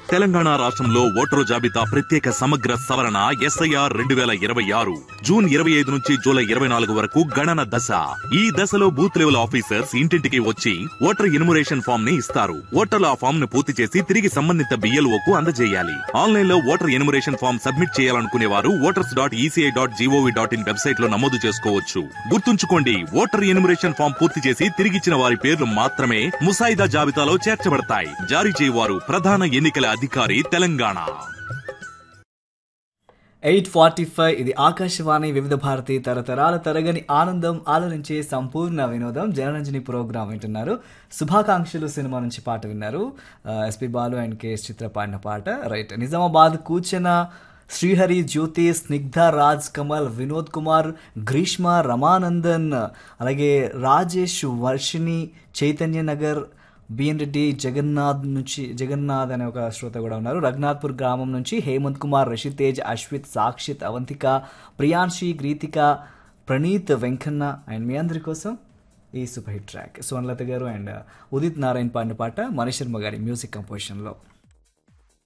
తెలంగాణ రాష్ట్రంలో ఓటరు జాబితా ప్రత్యేక సమగ్ర సవరణ ఎస్ఐఆర్ రెండు వేల ఇరవై ఆరు జూన్ ఇరవై ఐదు నుంచి జూలై ఇరవై నాలుగు వరకు గణన దశ ఈ దశలో బూత్ లెవెల్ ఆఫీసర్స్ ఇంటింటికి వచ్చి ఓటర్ ఎన్యుమరేషన్ ఫామ్ ని ఇస్తారు ఓటర్లు ఆ ఫామ్ ను పూర్తి చేసి తిరిగి సంబంధిత BLO కు అందజేయాలి ఆన్లైన్ లో ఓటర్ ఎన్యుమరేషన్ ఫామ్ సబ్మిట్ చేయాలనుకునే వారు voters dot ECI dot GOV dot in website లో నమోదు చేసుకోవచ్చు గుర్తుంచుకోండి ఓటర్ ఎన్యుమరేషన్ ఫామ్ పూర్తి చేసి తిరిగిచ్చిన వారి పేర్లు మాత్రమే ముసాయిదా జాబితాలో చేర్చబడతాయి జారీ చేయవారు ప్రధాన ఎన్నికల అధికారి తెలంగాణ ఎయిట్ ఫార్టీ ఫైవ్ ఇది ఆకాశవాణి వివిధ భారతి తరతరాల తరగని ఆనందం ఆలోచించే సంపూర్ణ వినోదం జనరంజని ప్రోగ్రాం వింటున్నారు శుభాకాంక్షలు సినిమా నుంచి పాట విన్నారు SP Balu and KS Chitra పాడిన పాట రైట్ నిజామాబాద్ కూర్చన శ్రీహరి జ్యోతి స్నిగ్ధ రాజ్ కమల్ వినోద్ కుమార్ గ్రీష్మ రమానందన్ అలాగే రాజేష్ వర్షిణి చైతన్య నగర్ బిఎన్ రెడ్డి జగన్నాథ్ నుంచి జగన్నాథ్ అనే ఒక శ్రోత కూడా ఉన్నారు రఘునాథ్పూర్ గ్రామం నుంచి హేమంత్ కుమార్ రషితేజ్ అశ్విత్ సాక్షిత్ అవంతిక ప్రియాంశి గ్రీతిక ప్రణీత్ వెంకన్న అండ్ మీ అందరి కోసం ఈ సూపర్ హిట్ ట్రాక్ సోనలత గారు అండ్ ఉదిత్ నారాయణ్ పాడిన పాట మనీష్ శర్మ గారి మ్యూజిక్ కంపోజిషన్లో